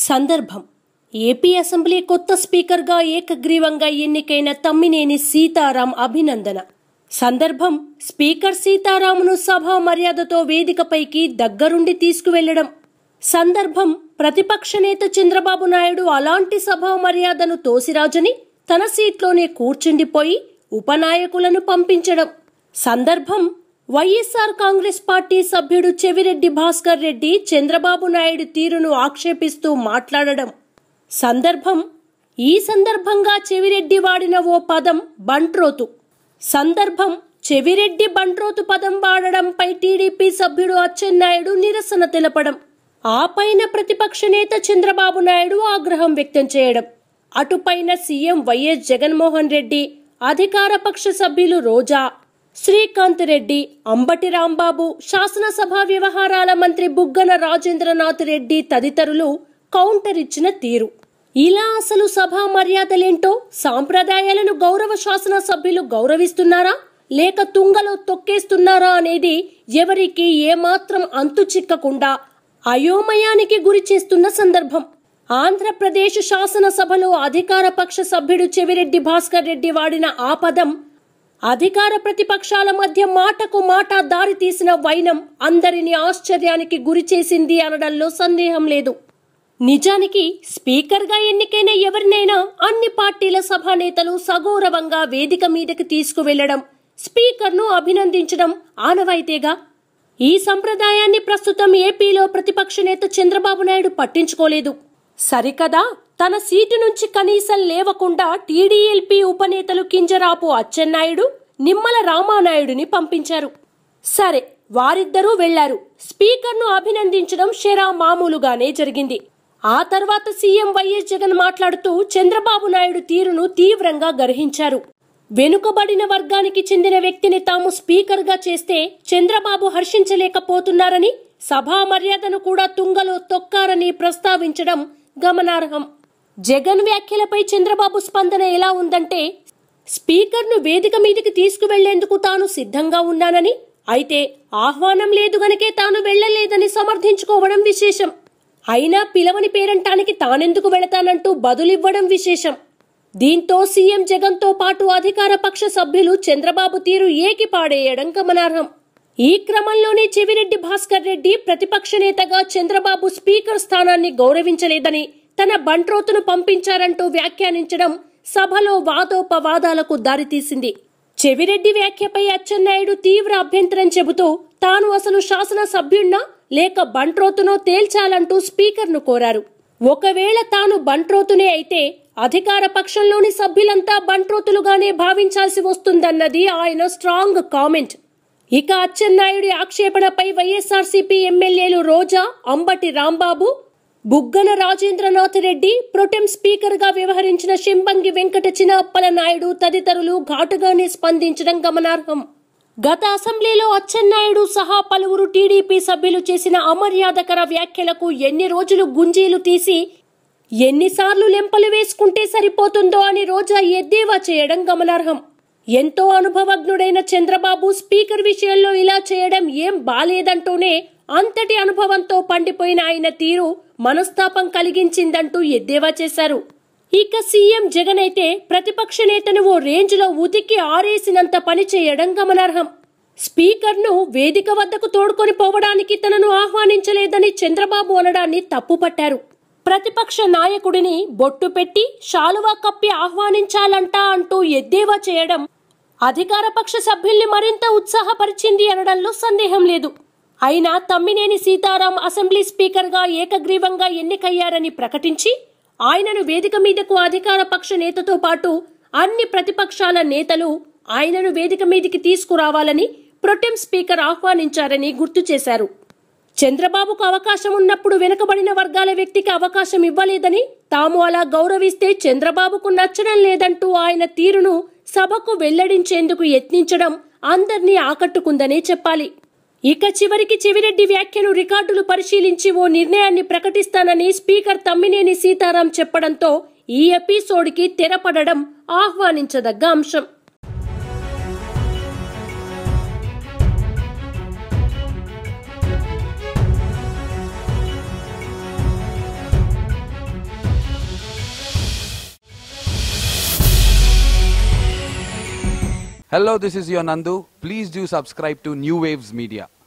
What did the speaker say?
సందర్భం AP assembly కొత్త స్పీకర్గా ఏకగ్రీవంగా ఎన్నికైన తమ్మినేని సీతారాం అభినందన సందర్భం స్పీకర్ సీతారామును సభా మర్యాదతో వేదికపైకి దగ్గరుండి తీసుకువెళ్లడం సందర్భం ప్రతిపక్ష నేత చంద్రబాబు నాయుడు అలాంటి సభా మర్యాదను తోసిరాజని తన సీట్లోనే కూర్చుండిపోయి ఉపనాయకులను పంపించడం సందర్భం వైఎస్ఆర్ కాంగ్రెస్ పార్టీ సభ్యుడు చెవిరెడ్డి భాస్కర్ రెడ్డి చంద్రబాబు నాయుడు తీరును ఆక్షేపిస్తూ మాట్లాడడం సందర్భం ఈ సందర్భంగా చెవిరెడ్డి వాడిన ఓ పదం బంట్రోతు సందర్భం చెవిరెడ్డి బంట్రోతు పదం వాడడంపై టీడీపీ సభ్యుడు అచ్చెన్నాయుడు నిరసన తెలపడం ఆ పైన ప్రతిపక్ష నేత చంద్రబాబు నాయుడు ఆగ్రహం వ్యక్తం చేయడం అటుపైన సీఎం వైఎస్ జగన్మోహన్ రెడ్డి అధికార పక్ష సభ్యులు రోజా శ్రీకాంత్ రెడ్డి అంబటి రాంబాబు శాసనసభ వ్యవహారాల మంత్రి బుగ్గన రాజేంద్రనాథ్ రెడ్డి తదితరులు కౌంటర్ ఇచ్చిన తీరు ఇలా అసలు సభా మర్యాదలేంటో సాంప్రదాయాలను గౌరవ శాసన సభ్యులు గౌరవిస్తున్నారా లేక తుంగలో తొక్కేస్తున్నారా అనేది ఎవరికి ఏమాత్రం అంతు చిక్కకుండా అయోమయానికి గురి చేస్తున్న సందర్భం ఆంధ్రప్రదేశ్ శాసనసభలో అధికార పక్ష సభ్యుడు చెవిరెడ్డి భాస్కర్ రెడ్డి వాడిన ఆ పదం అధికార ప్రతిపక్షాల మధ్య మాటకు మాట దారి తీసిన వైనం అందరినీ ఆశ్చర్యానికి గురి చేసింది అనడంలో సందేహం లేదు నిజానికి స్పీకర్గా ఎన్నికైన ఎవరినైనా అన్ని పార్టీల సభా నేతలు సగౌరవంగా వేదిక మీదకి తీసుకువెళ్లడం స్పీకర్ను అభినందించడం ఆనవాయితీగా ఈ సంప్రదాయాన్ని ప్రస్తుతం ఏపీలో ప్రతిపక్ష నేత చంద్రబాబు నాయుడు పట్టించుకోలేదు సరికదా తన సీటు నుంచి కనీసం లేవకుండా టీడీఎల్పీ ఉపనేతలు కింజరాపు అచ్చెన్నాయుడు నిమ్మల రామానాయుడుని పంపించారు సరే వారిద్దరూ వెళ్లారు స్పీకర్ను అభినందించడం షెరా మామూలుగానే జరిగింది ఆ తర్వాత సీఎం వైఎస్ జగన్ మాట్లాడుతూ చంద్రబాబు నాయుడు తీరును తీవ్రంగా గర్హించారు వెనుకబడిన వర్గానికి చెందిన వ్యక్తిని తాము స్పీకర్గా చేస్తే చంద్రబాబు హర్షించలేకపోతున్నారని సభా మర్యాదను కూడా తుంగలో తొక్కారని ప్రస్తావించడం గమనార్హం జగన్ వ్యాఖ్యలపై చంద్రబాబు స్పందన ఎలా ఉందంటే స్పీకర్ను వేదిక మీదకి తీసుకువెళ్లేందుకు తాను సిద్ధంగా ఉన్నానని అయితే ఆహ్వానం లేదు గనకే తాను వెళ్లలేదని సమర్థించుకోవడం విశేషం అయినా పిలవని పేరంటానికి తానెందుకు వెళతానంటూ బదులివ్వడం విశేషం దీంతో సీఎం జగన్తో పాటు అధికార పక్ష సభ్యులు చంద్రబాబు తీరు ఏకి పాడేయడం గమనార్హం ఈ క్రమంలోనే చెవిరెడ్డి భాస్కర్ రెడ్డి ప్రతిపక్ష నేతగా చంద్రబాబు స్పీకర్ స్థానాన్ని గౌరవించలేదని తన బంట్రోతును పంపించారంటూ వ్యాఖ్యానించడం సభలో వాదోపవాదాలకు దారితీసింది చెవిరెడ్డి వ్యాఖ్యపై అచ్చెన్నాయుడు తీవ్ర అభ్యంతరం చెబుతూ తాను అసలు శాసన సభ్యుణ్ణా లేక బంట్రోతునో తేల్చాలంటూ స్పీకర్ను కోరారు ఒకవేళ తాను బంట్రోతునే అయితే అధికార పక్షంలోని సభ్యులంతా బంట్రోతులుగానే భావించాల్సి వస్తుందన్నది ఆయన స్ట్రాంగ్ కామెంట్ ఇక అచ్చెన్నాయుడి ఆక్షేపణపై వైఎస్ఆర్సీపీ ఎమ్మెల్యేలు రోజా అంబటి రాంబాబు బుగ్గన రాజేంద్రనాథ్ రెడ్డి ప్రొటెం స్పీకర్ గా వ్యవహరించిన షింబంగి వెంకట చినప్పల నాయుడు తదితరులు ఘాటుగానే స్పందించడం గమనార్హం గత అసెంబ్లీలో అచ్చెన్నాయుడు సహా పలువురు టీడీపీ సభ్యులు చేసిన అమర్యాదకర వ్యాఖ్యలకు ఎన్ని రోజులు గుంజీలు తీసి ఎన్నిసార్లు లెంపలు వేసుకుంటే సరిపోతుందో అని రోజా ఎద్దేవా చేయడం గమనార్హం ఎంతో అనుభవజ్ఞుడైన చంద్రబాబు స్పీకర్ విషయంలో ఇలా చేయడం ఏం బాలేదంటూనే అంతటి అనుభవంతో పండిపోయిన ఆయన తీరు మనస్తాపం కలిగించిందంటూ ఎద్దేవా చేశారు ఇక సీఎం జగన్ అయితే ప్రతిపక్ష నేతను ఓ రేంజ్లో ఉతికి ఆరేసినంత పని చేయడం గమనార్హం స్పీకర్ను వేదిక వద్దకు తోడుకొని పోవడానికి తనను ఆహ్వానించలేదని చంద్రబాబు అనడాన్ని తప్పుపట్టారు ప్రతిపక్ష నాయకుడిని బొట్టు పెట్టి శాలువా కప్పి ఆహ్వానించాలంటా అంటూ ఎద్దేవా చేయడం అధికార పక్ష సభ్యుల్ని మరింత ఉత్సాహపరిచింది అనడంలో సందేహం లేదు అయినా తమ్మినేని సీతారాం అసెంబ్లీ స్పీకర్గా ఏకగ్రీవంగా ఎన్నికయ్యారని ప్రకటించి ఆయనను వేదిక మీదకు అధికార పక్ష నేతతో పాటు అన్ని ప్రతిపక్షాల నేతలు ఆయనను వేదిక మీదికి తీసుకురావాలని ప్రొటెం స్పీకర్ ఆహ్వానించారని గుర్తు చేశారు చంద్రబాబుకు అవకాశం ఉన్నప్పుడు వెనుకబడిన వర్గాల వ్యక్తికి అవకాశం ఇవ్వలేదని తాము అలా గౌరవిస్తే చంద్రబాబుకు నచ్చడం లేదంటూ ఆయన తీరును సభకు వెల్లడించేందుకు యత్నించడం అందర్నీ ఆకట్టుకుందనే చెప్పాలి ఇక చివరికి చెవిరెడ్డి వ్యాఖ్యను రికార్డులు పరిశీలించి ఓ నిర్ణయాన్ని ప్రకటిస్తానని స్పీకర్ తమ్మినేని సీతారాం చెప్పడంతో ఈ ఎపిసోడ్కి తెరపడడం ఆహ్వానించదగ్గ అంశం Hello, this is your Nandu. Please do subscribe to New Waves Media.